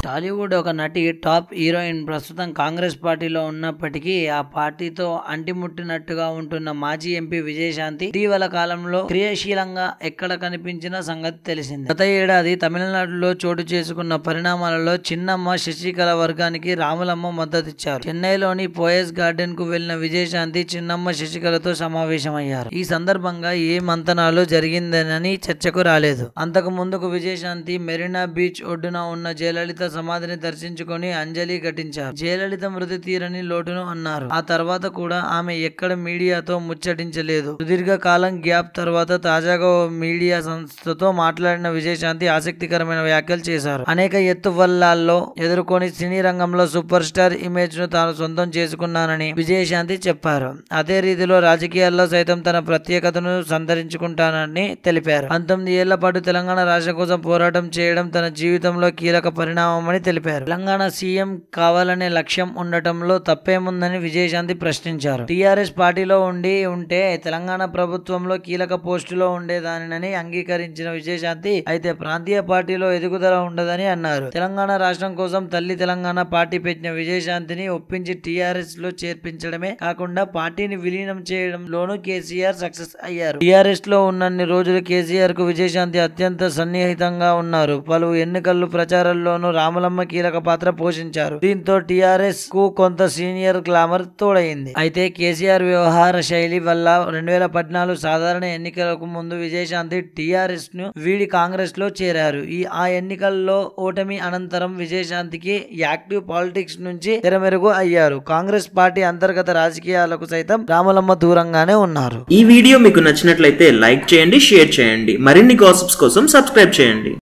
టాలీవుడ్ ఒక నటి top heroine ప్రస్తుతం కాంగ్రెస్ పార్టీలో ఉన్నప్పటికీ ఆ పార్టీతో అంటిముట్టినట్టుగా ఉంటున్న మాజీ ఎంపీ విజయశాంతి ఇటీవల కాలంలో క్రియాశీలంగా ఎక్కడ కనిపించిన సంగతి తెలిసింది గత ఏడాది తమిళనాడులో చోటు చేసుకున్న పరిణామాలలో చిన్నమ్మ శశికళ వర్గానికి రాములమ్మ మద్దతిచ్చారు చెన్నైలోని పోయస్ గార్డెన్ కు వెళ్లిన విజయశాంతి చిన్నమ్మ శశికళతో సమావేశమయ్యారు ఈ సందర్భంగా ఏ మంతనాలు జరిగిందనని చర్చకు రాలేదు అంతకు ముందుకు విజయశాంతి మెరీనా బీచ్ ఒడ్డున ఉన్న జయలలిత సమాధిని దర్శించుకొని అంజలి ఘటించారు జయలలిత మృతి తీరని లోటును అన్నారు ఆ తర్వాత కూడా ఆమె ఎక్కడ మీడియాతో ముచ్చటించలేదు సుదీర్ఘ కాలం గ్యాప్ తర్వాత తాజాగా ఓ మీడియా సంస్థతో మాట్లాడిన విజయశాంతి ఆసక్తికరమైన వ్యాఖ్యలు చేశారు అనేక ఎత్తువల్లాల్లో ఎదుర్కొని సినీ రంగంలో సూపర్ స్టార్ ఇమేజ్ ను తాను సొంతం చేసుకున్నానని విజయశాంతి చెప్పారు అదే రీతిలో రాజకీయాల్లో సైతం తన ప్రత్యేకతను సంతరించుకుంటానని తెలిపారు పంతొమ్మిది ఏళ్ల పాటు తెలంగాణ రాష్ట్రం కోసం పోరాటం చేయడం తన జీవితంలో కీలక పరిణామమని తెలిపారు తెలంగాణ సీఎం కావాలనే లక్ష్యం ఉండటంలో తప్పేముందని విజయశాంతి ప్రశ్నించారు టీఆర్ఎస్ పార్టీలో ఉండి ఉంటే తెలంగాణ ప్రభుత్వంలో కీలక పోస్టులో ఉండేదానినని అంగీకరించిన విజయశాంతి అయితే ప్రాంతీయ పార్టీలో ఎదుగుదల ఉండదని అన్నారు తెలంగాణ రాష్ట్రం కోసం తల్లి తెలంగాణ పార్టీ పెట్టిన విజయశాంతిని ఒప్పించి టీఆర్ఎస్ లో చేర్పించడమే కాకుండా పార్టీని విలీనం చేయడంలోనూ కేసీఆర్ సక్సెస్ అయ్యారు టీఆర్ఎస్ లో ఉన్నన్ని రోజులు కేసీఆర్ కు విజయశాంతి అత్యంత సన్నిహితంగా ఉన్నారు పలు ఎన్నికలు ప్రచారంలోనూ రామలమ్మ కీలక పాత్ర పోషించారు దీంతో టీఆర్ఎస్ కు కొంత సీనియర్ గ్లామర్ తోడైంది అయితే కేసీఆర్ వ్యవహార శైలి వల్ల రెండు వేల పద్నాలుగు సాధారణ ఎన్నికలకు ముందు విజయశాంతి టీఆర్ఎస్ ను వీడి కాంగ్రెస్ లో చేరారు ఈ ఆ ఎన్నికల్లో ఓటమి అనంతరం విజయశాంతికి యాక్టివ్ పాలిటిక్స్ నుంచి తెరమెరుగు అయ్యారు కాంగ్రెస్ పార్టీ అంతర్గత రాజకీయాలకు సైతం రామలమ్మ దూరంగానే ఉన్నారు ఈ వీడియో మీకు నచ్చినట్లయితే లైక్ చేయండి షేర్ చేయండి మరిన్ని గాసిప్స్ కోసం సబ్స్క్రైబ్ చేయండి